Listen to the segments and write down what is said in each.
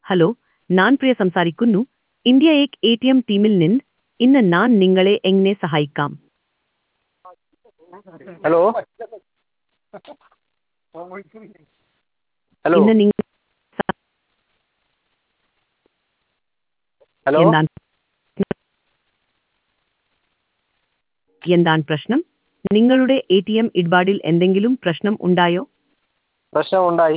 hello ഞാൻ പ്രിയ സംസാരിക്കുന്നു India ഏക് എ ടി എം ടീമിൽ നിന്ന് ഇന്ന് ഞാൻ നിങ്ങളെ എങ്ങനെ സഹായിക്കാം ഹലോ ഹലോ ഇന്ന് നിങ്ങൾ ഹലോ എന്താണ് എന്താണ് പ്രശ്നം നിങ്ങളുടെ എ ടി എം ഇടപാടിൽ എന്തെങ്കിലും പ്രശ്നം ഉണ്ടായോ പ്രശ്നമുണ്ടായി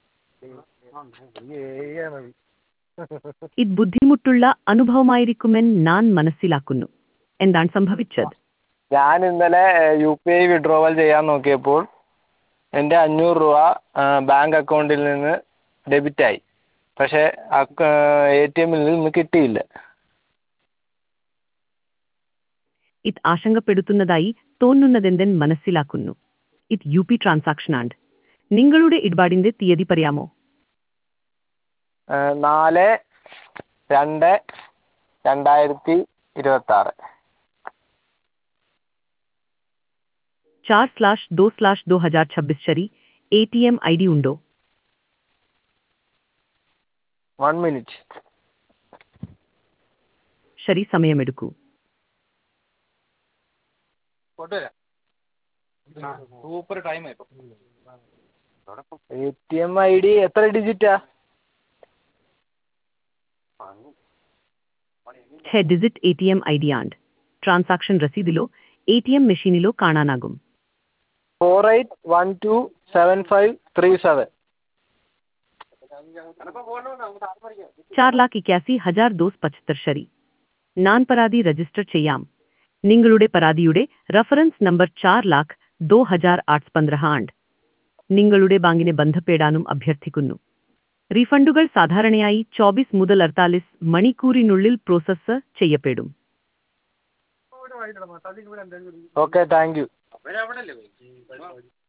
ഇത് ബുദ്ധിമുട്ടുള്ള അനുഭവമായിരിക്കുമെന്ന് ഞാൻ മനസ്സിലാക്കുന്നു എന്താണ് സംഭവിച്ചത് ഞാൻ ഇന്നലെ യു പി ഐ വിഡ്രോവൽ ചെയ്യാൻ നോക്കിയപ്പോൾ എൻ്റെ അഞ്ഞൂറ് രൂപ ബാങ്ക് അക്കൗണ്ടിൽ നിന്ന് ഡെബിറ്റ് ആയി പക്ഷേ എ ടി എമ്മിൽ നിന്ന് കിട്ടിയില്ല ഇത് ആശങ്കപ്പെടുത്തുന്നതായി തോന്നുന്നതെന്തെന്ന് മനസ്സിലാക്കുന്നു ഇത് യു പി ട്രാൻസാക്ഷനാണ് നിങ്ങളുടെ ഇടപാടിന്റെ തീയതി പറയാമോ ആ, നാല് രണ്ട് രണ്ടായിരത്തി ഇരുപത്താറ് चार स्लैश दो स्लैश दो हजार छब्बीस शरी A T M I D उंडो വൺ മിനിറ്റ് ശരി സമയമെടുക്കൂ super time A T M I D എത്ര ഡിജിറ്റാ ഛെ digit A T M I D ആണ്ട് ട്രാൻസാക്ഷൻ രസീതിലോ എ ടി എം മെഷീനിലോ കാണാനാകും four eight one two seven five three seven ചാർ ലാഖ് ഇക്യാസി ഹജാർ ദോസ് പച്ചത്തർ ശരി ഞാൻ പരാതി രജിസ്റ്റർ ചെയ്യാം നിങ്ങളുടെ പരാതിയുടെ റഫറൻസ് നമ്പർ ചാർ ലാഖ് ദോ ഹജാർ ആട്സ് പന്ത്രഹ ആണ്ട് നിങ്ങളുടെ ബാങ്കിനെ ബന്ധപ്പെടാനും അഭ്യർത്ഥിക്കുന്നു റീഫണ്ടുകൾ സാധാരണയായി ചോബീസ് മുതൽ അർത്താലിസ് മണിക്കൂറിനുള്ളിൽ പ്രോസസ്സ് ചെയ്യപ്പെടും ഓക്കെ താങ്ക് യു